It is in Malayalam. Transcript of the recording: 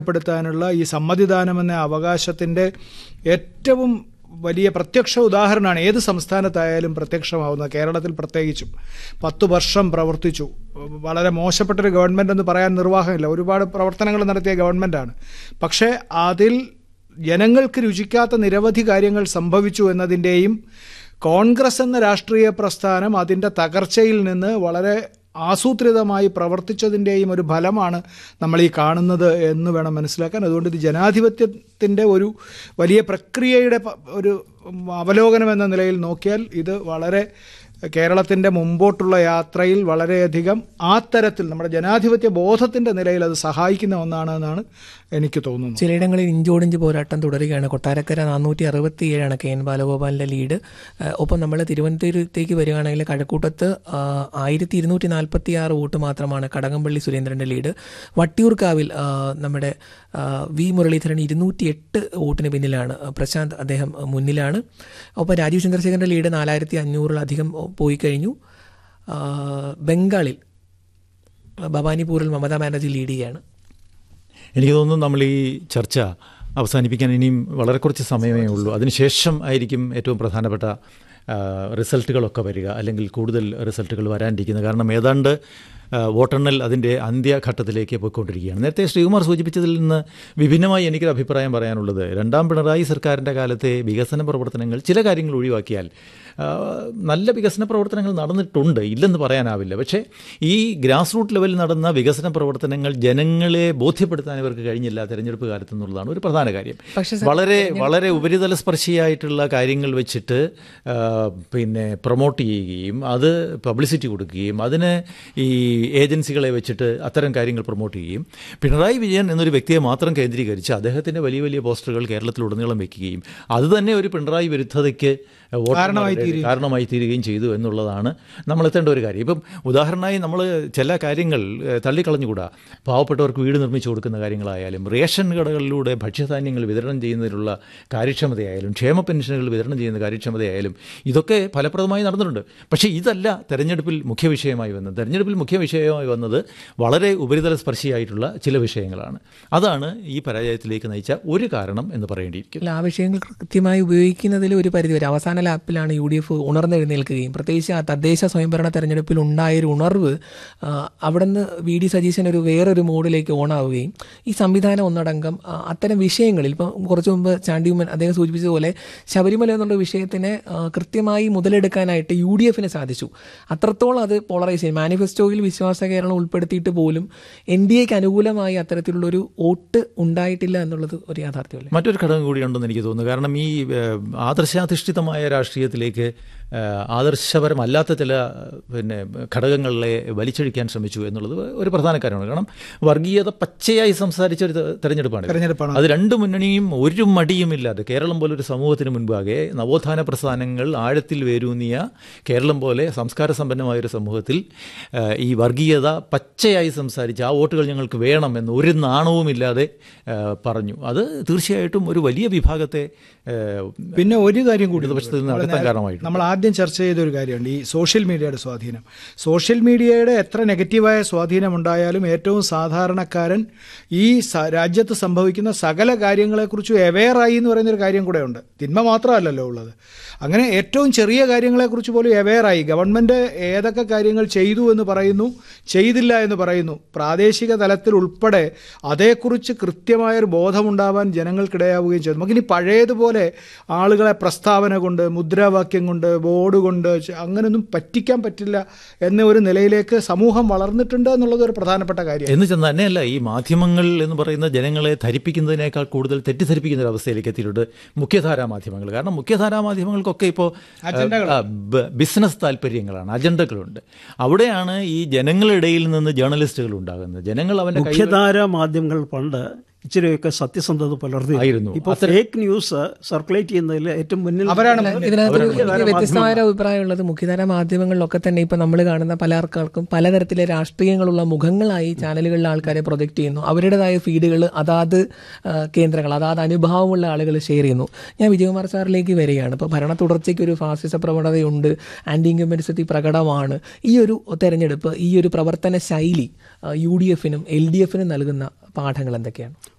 പ്പെടുത്താനുള്ള ഈ സമ്മതിദാനം എന്ന അവകാശത്തിൻ്റെ ഏറ്റവും വലിയ പ്രത്യക്ഷ ഉദാഹരണമാണ് ഏത് സംസ്ഥാനത്തായാലും പ്രത്യക്ഷമാവുന്നത് കേരളത്തിൽ പ്രത്യേകിച്ചും പത്തു വർഷം പ്രവർത്തിച്ചു വളരെ മോശപ്പെട്ടൊരു ഗവൺമെൻറ് എന്ന് പറയാൻ നിർവാഹമില്ല ഒരുപാട് പ്രവർത്തനങ്ങൾ നടത്തിയ ഗവൺമെൻറ്റാണ് പക്ഷേ അതിൽ ജനങ്ങൾക്ക് രുചിക്കാത്ത നിരവധി കാര്യങ്ങൾ സംഭവിച്ചു എന്നതിൻ്റെയും കോൺഗ്രസ് എന്ന രാഷ്ട്രീയ പ്രസ്ഥാനം അതിൻ്റെ തകർച്ചയിൽ നിന്ന് വളരെ ആസൂത്രിതമായി പ്രവർത്തിച്ചതിൻ്റെയും ഒരു ഫലമാണ് നമ്മൾ ഈ കാണുന്നത് എന്ന് വേണം മനസ്സിലാക്കാൻ അതുകൊണ്ട് ഇത് ജനാധിപത്യത്തിൻ്റെ ഒരു വലിയ പ്രക്രിയയുടെ പ- ഒരു അവലോകനം എന്ന നിലയിൽ നോക്കിയാൽ ഇത് വളരെ കേരളത്തിൻ്റെ മുമ്പോട്ടുള്ള യാത്രയിൽ വളരെയധികം ആ തരത്തിൽ നമ്മുടെ ജനാധിപത്യ ബോധത്തിൻ്റെ നിലയിൽ അത് സഹായിക്കുന്ന ഒന്നാണ് എന്നാണ് എനിക്ക് തോന്നുന്നത് ചിലയിടങ്ങളിൽ ഇഞ്ചോടിഞ്ച് പോരാട്ടം തുടരുകയാണ് കൊട്ടാരക്കര നാനൂറ്റി അറുപത്തി ഏഴാണ് കെ എൻ ബാലഗോപാലിന്റെ ലീഡ് ഏഹ് ഒപ്പം നമ്മൾ തിരുവനന്തപുരത്തേക്ക് വരികയാണെങ്കിൽ കഴക്കൂട്ടത്ത് ആയിരത്തി ഇരുന്നൂറ്റി നാൽപ്പത്തി ആറ് വോട്ട് മാത്രമാണ് കടകംപള്ളി സുരേന്ദ്രന്റെ ലീഡ് വട്ടിയൂർക്കാവിൽ ആ, നമ്മുടെ ആ, വി മുരളീധരൻ ഇരുന്നൂറ്റി എട്ട് വോട്ടിന് പിന്നിലാണ് പ്രശാന്ത് അദ്ദേഹം മുന്നിലാണ് ഒപ്പം രാജീവ് ചന്ദ്രശേഖരന്റെ ലീഡ് നാലായിരത്തി അഞ്ഞൂറിലധികം പോയി കഴിഞ്ഞു ആ, ബംഗാളിൽ ഭവാനിപൂരിൽ മമതാ ബാനർജി ലീഡ് ചെയ്യുകയാണ് എനിക്ക് തോന്നുന്നു നമ്മൾ ഈ ചർച്ച അവസാനിപ്പിക്കാൻ ഇനിയും വളരെ കുറച്ച് സമയമേ ഉള്ളൂ അതിനുശേഷം ആയിരിക്കും ഏറ്റവും പ്രധാനപ്പെട്ട ആ, റിസൾട്ടുകളൊക്കെ വരിക അല്ലെങ്കിൽ കൂടുതൽ റിസൾട്ടുകൾ വരാനിരിക്കുന്നത് കാരണം ഏതാണ്ട് ആ, വോട്ടെണ്ണൽ അതിൻ്റെ അന്ത്യഘട്ടത്തിലേക്ക് പോയിക്കൊണ്ടിരിക്കുകയാണ് നേരത്തെ ശ്രീകുമാർ സൂചിപ്പിച്ചതിൽ നിന്ന് വിഭിന്നമായി എനിക്കൊരു അഭിപ്രായം പറയാനുള്ളത് രണ്ടാം പിണറായി സർക്കാരിൻ്റെ കാലത്തെ വികസന പ്രവർത്തനങ്ങൾ ചില കാര്യങ്ങൾ ഒഴിവാക്കിയാൽ ആ, നല്ല വികസന പ്രവർത്തനങ്ങൾ നടന്നിട്ടുണ്ട് ഇല്ലെന്ന് പറയാനാവില്ല പക്ഷേ ഈ ഗ്രാസ് റൂട്ട് ലെവലിൽ നടന്ന വികസന പ്രവർത്തനങ്ങൾ ജനങ്ങളെ ബോധ്യപ്പെടുത്താൻ ഇവർക്ക് കഴിഞ്ഞില്ല തെരഞ്ഞെടുപ്പ് കാലത്ത് എന്നുള്ളതാണ് ഒരു പ്രധാന കാര്യം പക്ഷേ സർ, വളരെ വളരെ ഉപരിതല സ്പർശിയായിട്ടുള്ള കാര്യങ്ങൾ വെച്ചിട്ട് ആ, പിന്നെ പ്രൊമോട്ട് ചെയ്യുകയും അത് പബ്ലിസിറ്റി കൊടുക്കുകയും അതിന് ഈ ഏജൻസികളെ വെച്ചിട്ട് അത്തരം കാര്യങ്ങൾ പ്രൊമോട്ട് ചെയ്യുകയും പിണറായി വിജയൻ എന്നൊരു വ്യക്തിയെ മാത്രം കേന്ദ്രീകരിച്ച് അദ്ദേഹത്തിൻ്റെ വലിയ വലിയ പോസ്റ്ററുകൾ കേരളത്തിലുടനീളം വെക്കുകയും അത് തന്നെ ഒരു പിണറായി വിരുദ്ധതയ്ക്ക് വോട്ടർമാരുടെ കാരണമായി തീരുകയും ചെയ്തു എന്നുള്ളതാണ് നമ്മൾ എത്തേണ്ട ഒരു കാര്യം ഇപ്പം ഉദാഹരണമായി നമ്മൾ ചില കാര്യങ്ങൾ ഏഹ്, തള്ളിക്കളഞ്ഞുകൂടാ പാവപ്പെട്ടവർക്ക് വീട് നിർമ്മിച്ചു കൊടുക്കുന്ന കാര്യങ്ങളായാലും റേഷൻ കടകളിലൂടെ ഭക്ഷ്യധാന്യങ്ങൾ വിതരണം ചെയ്യുന്നതിനുള്ള കാര്യക്ഷമതയായാലും ക്ഷേമ പെൻഷനുകൾ വിതരണം ചെയ്യുന്ന കാര്യക്ഷമതയായാലും ഇതൊക്കെ ഫലപ്രദമായി നടന്നിട്ടുണ്ട് പക്ഷേ ഇതല്ല തെരഞ്ഞെടുപ്പിൽ മുഖ്യ വിഷയമായി വന്നത് തെരഞ്ഞെടുപ്പിൽ മുഖ്യ വിഷയമായി വന്നത് വളരെ ഉപരിതല സ്പർശിയായിട്ടുള്ള ചില വിഷയങ്ങളാണ് അതാണ് ഈ പരാജയത്തിലേക്ക് നയിച്ച ഒരു കാരണം എന്ന് പറയേണ്ടിയിരിക്കും അല്ല, ആ വിഷയങ്ങൾ കൃത്യമായി ഉപയോഗിക്കുന്നതിൽ ഒരു പരിധിവരെ അവസാന ലാപ്പിലാണ് യു ഡി എഫ് ഉണർന്നെഴുന്നേൽക്കുകയും പ്രത്യേകിച്ച് ആ തദ്ദേശ സ്വയംഭരണ തെരഞ്ഞെടുപ്പിൽ ഉണ്ടായൊരു ഉണർവ് ആ, അവിടുന്ന് വി ഡി സതീശൻ ഒരു വേറൊരു മോഡിലേക്ക് ഓണാവുകയും ഈ സംവിധാനം ഒന്നടങ്കം ആ, അത്തരം വിഷയങ്ങളിൽ ഇപ്പം കുറച്ച് മുമ്പ് ചാണ്ടിയുമ്മൻ അദ്ദേഹം സൂചിപ്പിച്ചതുപോലെ ശബരിമല എന്നുള്ള വിഷയത്തിനെ ആ, കൃത്യമായി മുതലെടുക്കാനായിട്ട് യു ഡി എഫിന് സാധിച്ചു അത്രത്തോളം അത് പോളറൈസ് ചെയ്യും മാനിഫെസ്റ്റോയിൽ വിശ്വാസ കേരളം ഉൾപ്പെടുത്തിയിട്ട് പോലും എൻ ഡി എക്ക് അനുകൂലമായി അത്തരത്തിലുള്ളൊരു വോട്ട് ഉണ്ടായിട്ടില്ല എന്നുള്ളത് ഒരു യാഥാർത്ഥ്യമല്ലേ മറ്റൊരു ഘടകം കൂടിയുണ്ടെന്ന് എനിക്ക് തോന്നുന്നു കാരണം ഈ ഏഹ്, ആദർശാധിഷ്ഠിതമായ രാഷ്ട്രീയത്തിലേക്ക് ഏഹ്, ആദർശപരമല്ലാത്ത ചില പിന്നെ ഘടകങ്ങളെ വലിച്ചഴിക്കാൻ ശ്രമിച്ചു എന്നുള്ളത് ഒരു പ്രധാന കാര്യമാണ് കാരണം വർഗീയത പച്ചയായി സംസാരിച്ച ഒരു തെ- തെരഞ്ഞെടുപ്പാണ് ഇത്. തെരഞ്ഞെടുപ്പാണ് അത് രണ്ട് മുന്നണിയും ഒരു മടിയുമില്ലാതെ കേരളം പോലൊരു സമൂഹത്തിന് മുൻപാകെ നവോത്ഥാന പ്രസ്ഥാനങ്ങൾ ആഴത്തിൽ വേരൂന്നിയ കേരളം പോലെ സംസ്കാര സമ്പന്നമായ ഒരു സമൂഹത്തിൽ ഏഹ്, ഈ വർഗീയത പച്ചയായി സംസാരിച്ച് ആ വോട്ടുകൾ ഞങ്ങൾക്ക് വേണം എന്ന് ഒരു നാണവുമില്ലാതെ ഏഹ്, പറഞ്ഞു അത് തീർച്ചയായിട്ടും ഒരു വലിയ വിഭാഗത്തെ ഏഹ്, പിന്നെ ഒരു കാര്യം കൂടി ഇടതുപക്ഷത്തിൽ നിന്ന് നമ്മൾ അകറ്റാൻ നേ- കാരണമായിട്ടുണ്ട്. നമ്മൾ ആദ്യം ചർച്ച ചെയ്ത ഒരു കാര്യമുണ്ട് ഈ സോഷ്യൽ മീഡിയയുടെ സ്വാധീനം സോഷ്യൽ മീഡിയയുടെ എത്ര നെഗറ്റീവായ സ്വാധീനം ഉണ്ടായാലും ഏറ്റവും സാധാരണക്കാരൻ ഈ സ- രാജ്യത്ത് സംഭവിക്കുന്ന സകല കാര്യങ്ങളെക്കുറിച്ചും അവെയറായി എന്ന് പറയുന്ന ഒരു കാര്യം കൂടെ ഉണ്ട് തിന്മ മാത്രമല്ലല്ലോ ഉള്ളത് അങ്ങനെ ഏറ്റവും ചെറിയ കാര്യങ്ങളെക്കുറിച്ച് പോലും അവെയറായി ഗവൺമെൻറ് ഏതൊക്കെ കാര്യങ്ങൾ ചെയ്തു എന്ന് പറയുന്നു ചെയ്തില്ല എന്ന് പറയുന്നു പ്രാദേശിക തലത്തിൽ ഉൾപ്പെടെ അതേക്കുറിച്ച് കൃത്യമായൊരു ബോധമുണ്ടാവാൻ ജനങ്ങൾക്കിടയാവുകയും ചെയ്തു നമുക്കിനി പഴയതുപോലെ ആളുകളെ പ്രസ്താവന കൊണ്ട് മുദ്രാവാക്യം കൊണ്ട് ബോർഡ് കൊണ്ട് ച- അങ്ങനെയൊന്നും പറ്റിക്കാൻ പറ്റില്ല എന്ന ഒരു നിലയിലേക്ക് സമൂഹം വളർന്നിട്ടുണ്ട് എന്നുള്ളത് ഒരു പ്രധാനപ്പെട്ട കാര്യം എന്ന് ചെന്ന് തന്നെയല്ല ഈ മാധ്യമങ്ങൾ എന്ന് പറയുന്ന ജനങ്ങളെ ധരിപ്പിക്കുന്നതിനേക്കാൾ കൂടുതൽ തെറ്റിദ്ധരിപ്പിക്കുന്ന ഒരു അവസ്ഥയിലേക്ക് എത്തിയിട്ടുണ്ട് മുഖ്യധാരാ മാധ്യമങ്ങൾ കാരണം മുഖ്യധാരാ മാധ്യമങ്ങൾക്കൊക്കെ ഇപ്പോൾ ബിസിനസ് താല്പര്യങ്ങളാണ് അജണ്ടകളുണ്ട് അവിടെയാണ് ഈ ജനങ്ങളിടയിൽ നിന്ന് ജേർണലിസ്റ്റുകൾ ഉണ്ടാകുന്നത് ജനങ്ങൾ അവൻ്റെ കയ്യിൽ മുഖ്യധാര മാധ്യമങ്ങൾ പണ്ട് ഇച്ചിരിയൊക്കെ സത്യസന്ധത പുലർത്തി ആയിരുന്നു. ഇപ്പോൾ ഫേക്ക് ന്യൂസ് സർക്കുലേറ്റ് ചെയ്യുന്നതിൽ ഏറ്റവും മുന്നിൽ അവരാണ് ഇതിനകത്ത് ഒരു എനിക്ക് വ്യത്യസ്തമായ ഒരു അഭിപ്രായമുള്ളത് മുഖ്യധാര മാധ്യമങ്ങളിലൊക്കെ തന്നെ ഇപ്പൊ നമ്മൾ കാണുന്ന പല ആൾക്കാർക്കും പലതരത്തിലെ രാഷ്ട്രീയങ്ങളുള്ള മുഖങ്ങളായി ചാനലുകളിലെ ആൾക്കാരെ പ്രൊജക്ട് ചെയ്യുന്നു അവരുടേതായ ഫീഡുകൾ അതാത് ആ, കേന്ദ്രങ്ങൾ അതാത് അനുഭവമുള്ള ആളുകൾ ഷെയർ ചെയ്യുന്നു ഞാൻ വിജയകുമാർ സാറിലേക്ക് വരികയാണ് ഇപ്പോൾ ഭരണ തുടർച്ചയ്ക്ക് ഒരു ഫാസിസ പ്രവണതയുണ്ട് ആന്റി ഇൻകമ്പൻസി പ്രകടമാണ് ഈ ഒരു തെരഞ്ഞെടുപ്പ് ഈ ഒരു പ്രവർത്തന ശൈലി യു ഡി എഫിനും എൽ ഡി എഫിനും നൽകുന്ന പാഠങ്ങൾ എന്തൊക്കെയാണ്